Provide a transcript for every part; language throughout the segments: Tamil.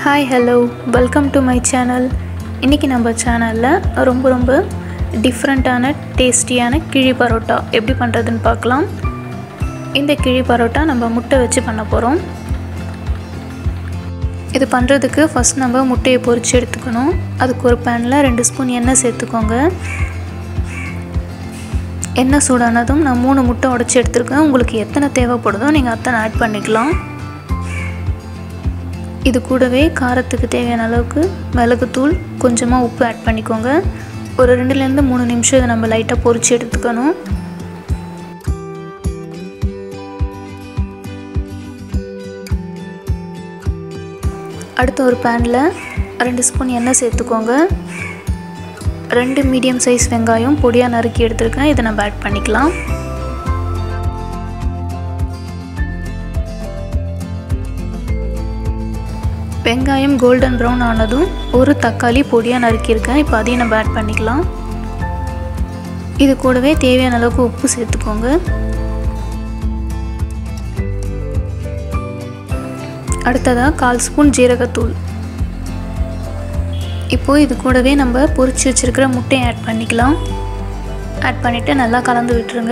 hi hello welcome to my channel இன்றைக்கி நம்ம சேனலில் ரொம்ப ரொம்ப டிஃப்ரெண்ட்டான டேஸ்டியான கிழி பரோட்டா எப்படி பண்ணுறதுன்னு பார்க்கலாம் இந்த கிழி பரோட்டா நம்ம முட்டை வச்சு பண்ண போகிறோம் இது பண்ணுறதுக்கு ஃபஸ்ட் நம்ம முட்டையை பொரித்து எடுத்துக்கணும் அதுக்கு ஒரு பேனில் ரெண்டு ஸ்பூன் எண்ணெய் சேர்த்துக்கோங்க எண்ணெய் சூடானதும் நான் மூணு முட்டை உடச்சி எடுத்துருக்கேன் உங்களுக்கு எத்தனை தேவைப்படுதோ நீங்கள் அத்தனை ஆட் பண்ணிக்கலாம் இது கூடவே காரத்துக்கு தேவையான அளவுக்கு மிளகுத்தூள் கொஞ்சமாக உப்பு ஆட் பண்ணிக்கோங்க ஒரு ரெண்டுலேருந்து மூணு நிமிஷம் இதை நம்ம லைட்டாக பொரித்து எடுத்துக்கணும் அடுத்து ஒரு பேனில் ரெண்டு ஸ்பூன் எண்ணெய் சேர்த்துக்கோங்க ரெண்டு மீடியம் சைஸ் வெங்காயம் பொடியாக நறுக்கி எடுத்துருக்கேன் இதை நம்ம ஆட் பண்ணிக்கலாம் வெங்காயம் கோல்டன் ப்ரௌன் ஆனதும் ஒரு தக்காளி பொடியாக நறுக்கியிருக்கேன் இப்போ அதையும் நம்ம ஆட் பண்ணிக்கலாம் இது கூடவே தேவையான அளவுக்கு உப்பு சேர்த்துக்கோங்க அடுத்ததாக கால் ஸ்பூன் ஜீரகத்தூள் இப்போது இது கூடவே நம்ம பொரிச்சு வச்சுருக்கிற முட்டையை ஆட் பண்ணிக்கலாம் ஆட் பண்ணிவிட்டு நல்லா கலந்து விட்டுருங்க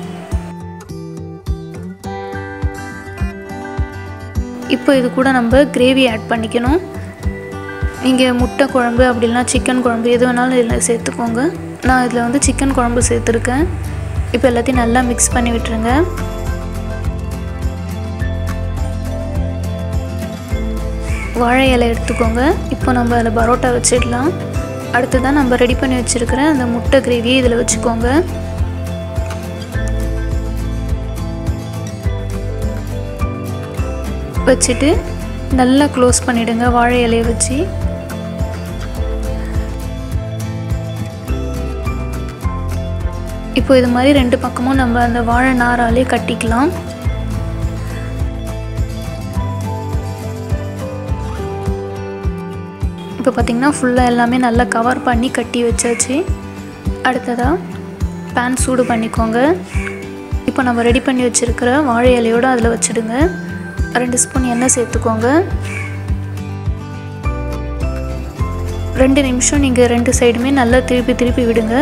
இப்போ இது கூட நம்ம கிரேவி ஆட் பண்ணிக்கணும் நீங்கள் முட்டை குழம்பு அப்படின்னா சிக்கன் குழம்பு எது வேணாலும் இதில் சேர்த்துக்கோங்க நான் இதில் வந்து சிக்கன் குழம்பு சேர்த்துருக்கேன் இப்போ எல்லாத்தையும் நல்லா மிக்ஸ் பண்ணி விட்டுருங்க வாழை இலை எடுத்துக்கோங்க இப்போ நம்ம அதில் பரோட்டா வச்சிடலாம் அடுத்ததான் நம்ம ரெடி பண்ணி வச்சுருக்கிற அந்த முட்டை கிரேவியை இதில் வச்சுக்கோங்க வச்சுட்டு நல்லா க்ளோஸ் பண்ணிவிடுங்க வாழை இலையை வச்சு இப்போ இது மாதிரி ரெண்டு பக்கமும் நம்ம அந்த வாழை நாராலே கட்டிக்கலாம் இப்போ பார்த்திங்கன்னா ஃபுல்லாக எல்லாமே நல்லா கவர் பண்ணி கட்டி வச்சாச்சு அடுத்ததாக பேன் சூடு பண்ணிக்கோங்க இப்போ நம்ம ரெடி பண்ணி வச்சுருக்கிற வாழை இலையோடு அதில் வச்சுடுங்க ரெண்டு ஸ்பூன் எண்ணெய் சேர்த்துக்கோங்க ரெண்டு நிமிஷம் நீங்கள் ரெண்டு சைடுமே நல்லா திருப்பி திருப்பி விடுங்க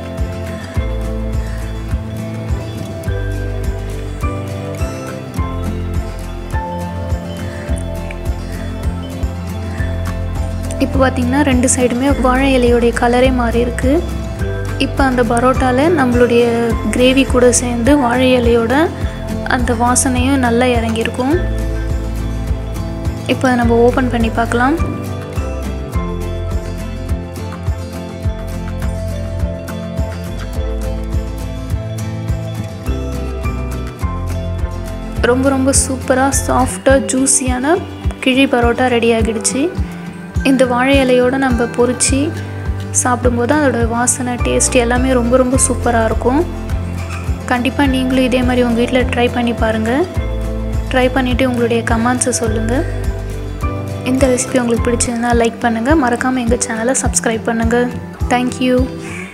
இப்போ பார்த்திங்கன்னா ரெண்டு சைடுமே வாழை இலையோடைய கலரே மாறி இருக்கு இப்போ அந்த பரோட்டாவில் நம்மளுடைய கிரேவி கூட சேர்ந்து வாழை இலையோட அந்த வாசனையும் நல்லா இறங்கியிருக்கும் இப்போ நம்ம ஓப்பன் பண்ணி பார்க்கலாம் ரொம்ப ரொம்ப சூப்பராக சாஃப்டாக ஜூஸியான கிழி பரோட்டா ரெடி ஆகிடுச்சு இந்த வாழை இலையோடு நம்ம பொறிச்சு சாப்பிடும்போது அதோட வாசனை டேஸ்ட் எல்லாமே ரொம்ப ரொம்ப சூப்பராக இருக்கும் கண்டிப்பாக நீங்களும் இதே மாதிரி உங்கள் வீட்டில் ட்ரை பண்ணி பாருங்கள் ட்ரை பண்ணிவிட்டு உங்களுடைய கமெண்ட்ஸை சொல்லுங்கள் இந்த ரெசிபி உங்களுக்கு பிடிச்சிருந்தா லைக் பண்ணுங்கள் மறக்காமல் எங்கள் சேனலை சப்ஸ்கிரைப் பண்ணுங்கள் தேங்க்யூ